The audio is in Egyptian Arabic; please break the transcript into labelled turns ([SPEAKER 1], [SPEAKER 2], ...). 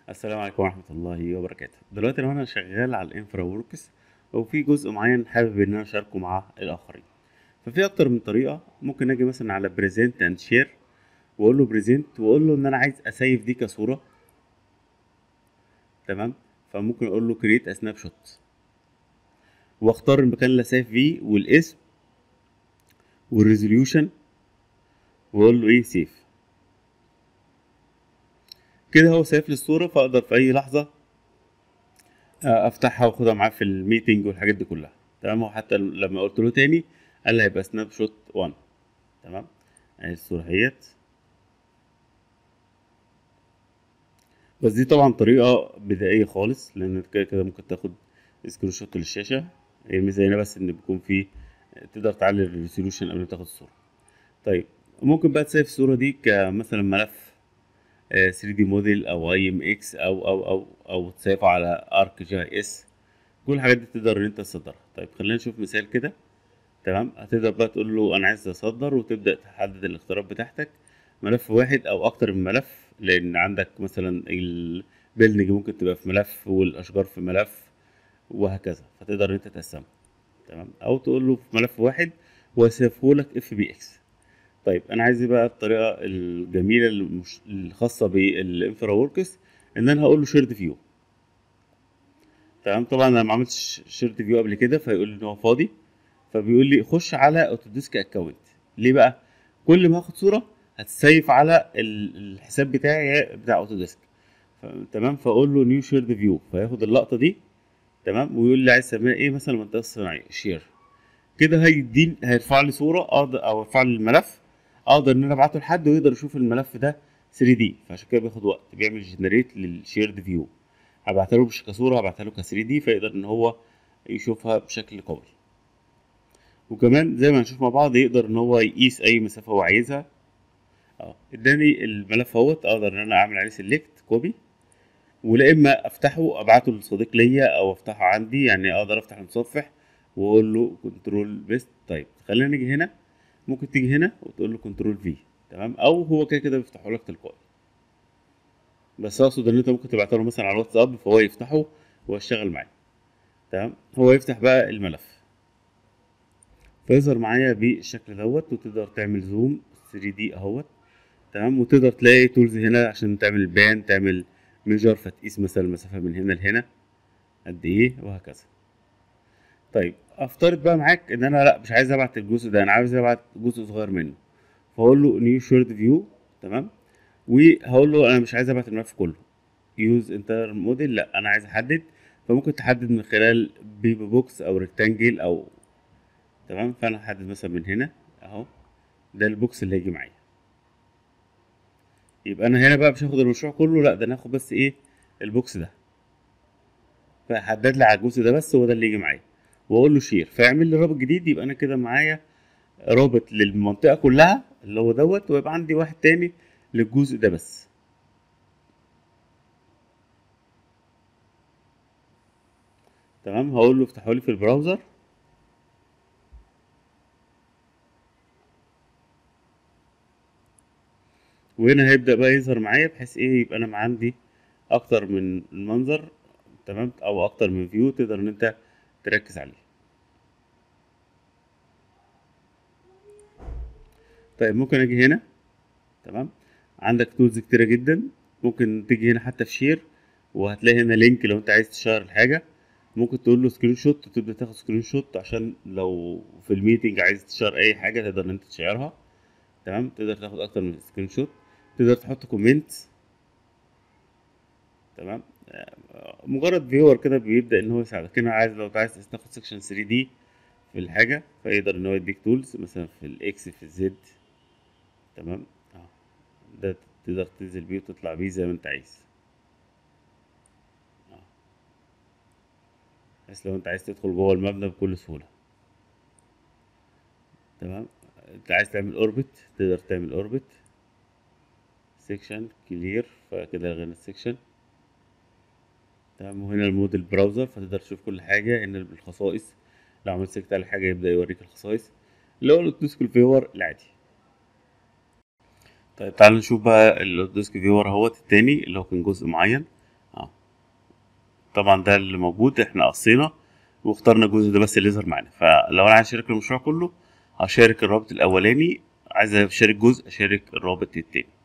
[SPEAKER 1] السلام عليكم ورحمة الله وبركاته دلوقتي لو أنا شغال على الانفرا وركس وفي جزء معين حابب إن أنا أشاركه مع الآخرين ففي أكتر من طريقة ممكن أجي مثلا على بريزنت أند شير وأقول له بريزنت وأقول له إن أنا عايز أسيف دي كصورة تمام فممكن أقول له كريت أ سناب شوت واختار المكان اللي سايف فيه والاسم والريزوليوشن واقول له ايه سيف كده هو سايف لي الصوره فاقدر في اي لحظه افتحها واخدها معاه في الميتنج والحاجات دي كلها تمام وحتى لما قلت له تاني قال لي هيبقى سناب شوت 1 تمام اهي الصوره اهيت بس دي طبعا طريقه بدائيه خالص لان كده كده ممكن تاخد سكرين شوت للشاشه هي الميزه هنا بس ان بيكون في تقدر تعلي الريزوليوشن قبل ما تاخد الصوره طيب ممكن بقى تسيف الصوره دي كمثلا ملف 3 دي موديل او اي ام اكس او او او او تسيفه على ارك جي اس كل الحاجات دي تقدر ان انت تصدرها طيب خلينا نشوف مثال كده تمام هتقدر بقى تقول له انا عايز اصدر وتبدا تحدد الاختيارات بتاعتك ملف واحد او اكتر من ملف لان عندك مثلا البيلدنج ممكن تبقى في ملف والاشجار في ملف وهكذا فتقدر ان انت تقسمها تمام او تقول له في ملف واحد ويسيفه لك اف بي اكس طيب انا عايز بقى الطريقه الجميله المش... الخاصه بالانفرا وركس ان انا هقول له شيرد فيو تمام طبعا انا ما عملتش شيرد فيو قبل كده فيقول لي ان هو فاضي فبيقول لي خش على اوتوديسك اكونت ليه بقى كل ما هاخد صوره هتسيف على الحساب بتاعي بتاع اوتوديسك تمام فاقول له نيو شيرد فيو فياخد اللقطه دي تمام ويقول لي عايز تسميها ايه مثلا منطقه صناعيه شير كده هيدين هيرفع لي صوره اقدر او يرفع لي الملف اقدر ان انا ابعته لحد ويقدر يشوف الملف ده 3 دي فعشان كده بياخد وقت بيعمل جنريت للشيرد فيو هبعتها له مش كصوره هبعتها له ك 3 دي فيقدر ان هو يشوفها بشكل قوي وكمان زي ما هنشوف مع بعض يقدر ان هو يقيس اي مسافه هو عايزها اه اداني الملف اهوت اقدر ان انا اعمل عليه سيلكت كوبي ولا اما افتحه ابعته لصديق ليا او افتحه عندي يعني اقدر افتح المتصفح واقول له كنترول بيست طيب خلينا نيجي هنا ممكن تيجي هنا وتقول له كنترول في تمام او هو كده كده بيفتحه لك تلقائي بس اقصد ان انت ممكن تبعته له مثلا على الواتساب فهو يفتحه ويشتغل معاه تمام هو يفتح بقى الملف فيظهر معايا بالشكل دوت وتقدر تعمل زوم 3 دي اهوت تمام وتقدر تلاقي تولز هنا عشان تعمل بان تعمل ميجر فتقيس مثلا المسافه من هنا لهنا قد ايه وهكذا طيب افترض بقى معاك ان انا لا مش عايز ابعت الجزء ده انا عايز ابعت جزء صغير منه فاقول له نيو شورت فيو تمام وهقول له انا مش عايز ابعت الملف كله يوز انتر موديل لا انا عايز احدد فممكن تحدد من خلال بيبي بوكس او ريكتانجل او تمام فانا هحدد مثلا من هنا اهو ده البوكس اللي هيجي معايا يبقى انا هنا بقى مش هاخد المشروع كله لا ده انا هاخد بس ايه البوكس ده فحدد لي على الجزء ده بس هو ده اللي يجي معايا واقول له شير فيعمل لي رابط جديد يبقى انا كده معايا رابط للمنطقه كلها اللي هو دوت ويبقى عندي واحد تاني للجزء ده بس تمام هقول له افتحوا لي في البراوزر وهنا هيبدأ بقى يظهر معايا بحيث ايه يبقى انا عندي اكتر من المنظر تمام او اكتر من فيو تقدر ان انت تركز عليه طيب ممكن اجي هنا تمام عندك تولز كتيره جدا ممكن تيجي هنا حتى في شير وهتلاقي هنا لينك لو انت عايز تشير الحاجه ممكن تقول له سكرين شوت وتبدا تاخد سكرين شوت عشان لو في الميتنج عايز تشير اي حاجه تقدر ان انت تشيرها تمام تقدر تاخد اكتر من سكرين شوت تقدر تحط كومنت تمام مجرد فيور كده بيبدا ان هو يساعدك هنا عايز لو عايز تاخد سكشن 3 دي في الحاجه فيقدر ان هو يديك تولز مثلا في الاكس في الزد تمام اه ده تقدر تنزل بيه وتطلع بيه زي ما انت عايز اه بس لو انت عايز تدخل جوه المبنى بكل سهوله تمام انت عايز تعمل اوربت تقدر تعمل اوربت سيكشن كلير فكده لغينا السيكشن تمام وهنا الموديل براوزر فتقدر تشوف كل حاجة هنا الخصائص لو عملت سيلكت على حاجة يبدأ يوريك الخصائص اللي هو الاوتوديسك فيور العادي طيب تعالوا نشوف بقى الاوتوديسك فيور اهوت التاني اللي هو كان جزء معين طبعا ده اللي موجود احنا قصينا واخترنا الجزء ده بس اللي يظهر معانا فلو انا عايز اشارك المشروع كله هشارك الرابط الاولاني عايز اشارك جزء اشارك الرابط التاني